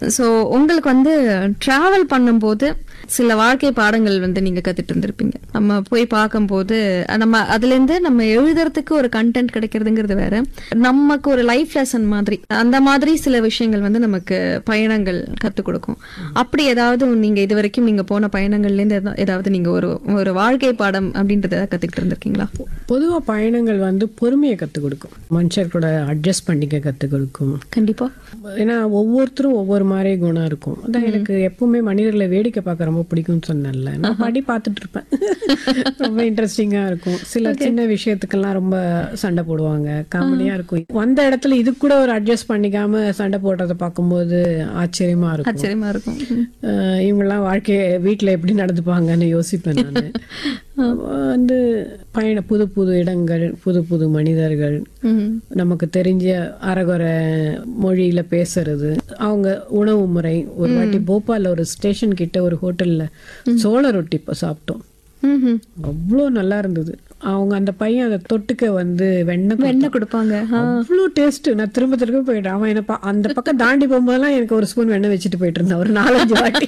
So உங்களுக்கு வந்து travel பண்ணும்போது சில வாழ்க்கை பாடங்கள் வந்து நீங்க கத்துட்டு இருந்திருப்பீங்க நம்ம போய் பார்க்கும்போது அஹ், நம்ம அதுல இருந்து நம்ம எழுதுறதுக்கு ஒரு கண்டென்ட் கிடைக்கிறதுங்கிறது வேற நமக்கு ஒரு லைஃப் லெசன் மாதிரி அந்த மாதிரி சில விஷயங்கள் வந்து நமக்கு பயணங்கள் கத்துக் கொடுக்கும் அப்படி ஏதாவது நீங்க இது வரைக்கும் நீங்க போன பயணங்கள்ல இருந்து எதா- ஏதாவது நீங்க ஒரு ஒரு வாழ்க்கை பாடம் அப்படின்றத கத்துக்கிட்டு இருந்திருக்கீங்களா பொதுவா பயணங்கள் வந்து பொறுமையை கற்றுக் கொடுக்கும் மனுஷர் கூட அட்ஜஸ்ட் பண்ணிக்க கற்றுக் கொடுக்கும் கண்டிப்பா ஏன்னா ஒவ்வொருத்தரும் ஒவ்வொரு மாதிரி குணம் இருக்கும் அதான் எனக்கு எப்பவுமே மனிதர்களை வேடிக்கை பார்க்க ரொம்ப பிடிக்கும்னு சொன்னேன்ல நான் படி பார்த்துட்டு இருப்பேன் ரொம்ப இன்ட்ரெஸ்டிங்கா இருக்கும் சில சின்ன விஷயத்துக்கெல்லாம் ரொம்ப சண்டை போடுவாங்க காமெடியா இருக்கும் வந்த இடத்துல இது கூட ஒரு அட்ஜஸ்ட் பண்ணிக்காம சண்டை போடுறதை பார்க்கும்போது ஆச்சரியமா இருக்கும் ஆச்சரியமா இருக்கும் அஹ் இவங்கெல்லாம் வாழ்க்கைய வீட்ல எப்படி நடந்துப்பாங்கன்னு யோசிப்பேன் நான் வந்து பயண புது புது இடங்கள் புது புது மனிதர்கள் ம். நமக்கு தெரிஞ்ச அரைகுறை மொழியில பேசுறது அவங்க உணவு முறை ஒரு வாட்டி போபால்ல ஒரு ஸ்டேஷன் கிட்ட ஒரு ஹோட்டல்ல சோள ரொட்டி இப்ப சாப்பிட்டோம் ம்ஹும். அவ்வளோ நல்லா இருந்தது அவங்க அந்த பையன் அதை தொட்டுக்க வந்து வெண்ணெய் வெண்ணெய் கொடுப்பாங்க அவ்வளோ டேஸ்ட் நான் திரும்ப திரும்ப போயிட்டேன் அவன் என்ன பா- அந்த பக்கம் தாண்டி போகும்போதெல்லாம் எனக்கு ஒரு ஸ்பூன் வெண்ணெய் வச்சுட்டு போயிட்டு இருந்தான் ஒரு நாலஞ்சு வாட்டி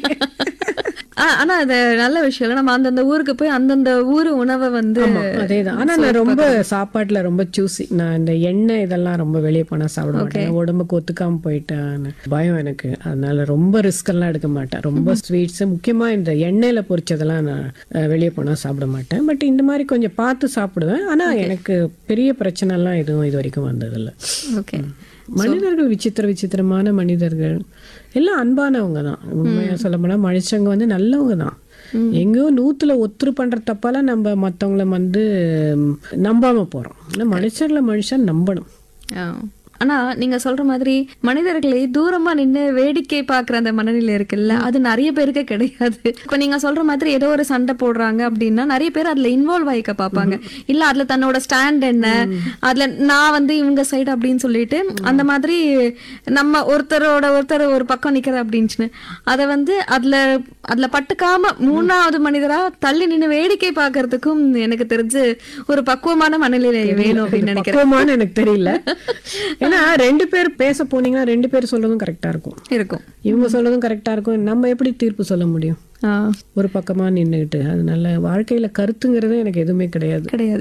ஆ, ஆனா அது நல்ல விஷயம் இல்ல நம்ம அந்தந்த ஊருக்கு போய் அந்தந்த ஊரு உணவை வந்து ஆமா, அதேதான் ஆனா நான் ரொம்ப சாப்பாட்டுல ரொம்ப சூசி நான் இந்த எண்ணெய் இதெல்லாம் ரொம்ப வெளியே போனா சாப்பிட மாட்டேன் உடம்புக்கு ஒத்துக்காம போயிட்டேன் பயம் எனக்கு அதனால ரொம்ப ரிஸ்க் எல்லாம் எடுக்க மாட்டேன் ரொம்ப ஸ்வீட்ஸ் முக்கியமா இந்த எண்ணெயில பொரிச்சதெல்லாம் நான் அஹ், வெளியே போனா சாப்பிட மாட்டேன் பட் இந்த மாதிரி கொஞ்சம் பார்த்து சாப்பிடுவேன் ஆனா எனக்கு பெரிய பிரச்சனை எல்லாம் எதுவும் இது வரைக்கும் வந்ததில்ல ஓகே மனிதர்கள் விசித்திர விசித்திரமான மனிதர்கள் எல்லாம் அன்பானவங்க தான் உண்மையா சொல்ல போனா மனுஷங்க வந்து நல்லவங்க தான் எங்கேயோ நூத்துல ஒத்துரு பண்ற தப்பால நம்ம மத்தவங்கள வந்து ம், நம்பாம போறோம் ஆனா மனுஷர்ல மனுஷன் நம்பணும் ஆ. ஆனா நீங்க சொல்ற மாதிரி மனிதர்களை தூரமா நின்னு வேடிக்கை பாக்குற அந்த மனநிலை இருக்குல்ல அது நிறைய பேருக்கு கிடையாது இப்ப நீங்க சொல்ற மாதிரி ஏதோ ஒரு சண்டை போடுறாங்க அப்படின்னா நிறைய பேர் அதுல இன்வால்வ் ஆயிக்க பாப்பாங்க இல்ல அதுல தன்னோட ஸ்டாண்ட் என்ன அதுல நான் வந்து இவங்க சைடு அப்படின்னு சொல்லிட்டு அந்த மாதிரி நம்ம ஒருத்தரோட ஒருத்தர் ஒரு பக்கம் நிக்கிற அப்படின்னு அத வந்து அதுல அதுல பட்டுக்காம மூணாவது மனிதரா தள்ளி நின்னு வேடிக்கை பாக்குறதுக்கும் எனக்கு தெரிஞ்சு ஒரு பக்குவமான மனநிலை வேணும் அப்படின்னு நினைக்கிறேன் பக்குவமான்னு எனக்கு தெரியல ஏன்னா ரெண்டு பேர் பேச போனீங்கன்னா ரெண்டு பேர் சொல்றதும் கரெக்டா இருக்கும் இருக்கும் இவங்க சொல்றதும் கரெக்டா இருக்கும் நம்ம எப்படி தீர்ப்பு சொல்ல முடியும் ஆ, ஒரு பக்கமா நின்னுகிட்டு அதனால வாழ்க்கையில கருத்துங்கிறது எனக்கு எதுவுமே கிடையாது கிடையாது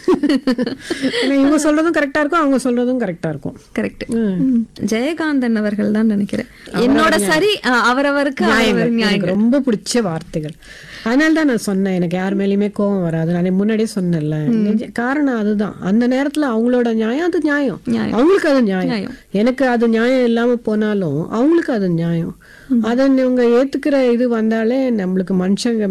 ஏன்னா இவங்க சொல்றதும் கரெக்டா இருக்கும் அவங்க சொல்றதும் கரெக்டா இருக்கும் கரெக்ட் ஜெயகாந்தன் அவர்கள் தான் நினைக்கிறேன் என்னோட சரி ஆ, அவரவருக்கு அவரவர் நியாயம் எனக்கு ரொம்ப பிடிச்ச வார்த்தைகள் அதனால தான் நான் சொன்னேன் எனக்கு யார் மேலயுமே கோபம் வராது நான் முன்னாடியே சொன்னேன்ல நிஜ- காரணம் அதுதான் அந்த நேரத்துல அவங்களோட நியாயம் அது நியாயம் நியாயம். அவங்களுக்கு அது நியாயம் நியாயம். எனக்கு அது நியாயம் இல்லாம போனாலும் அவங்களுக்கு அது நியாயம் அதை இவங்க ஏத்துக்கிற இது வந்தாலே நம்மளுக்கு மனுஷங்க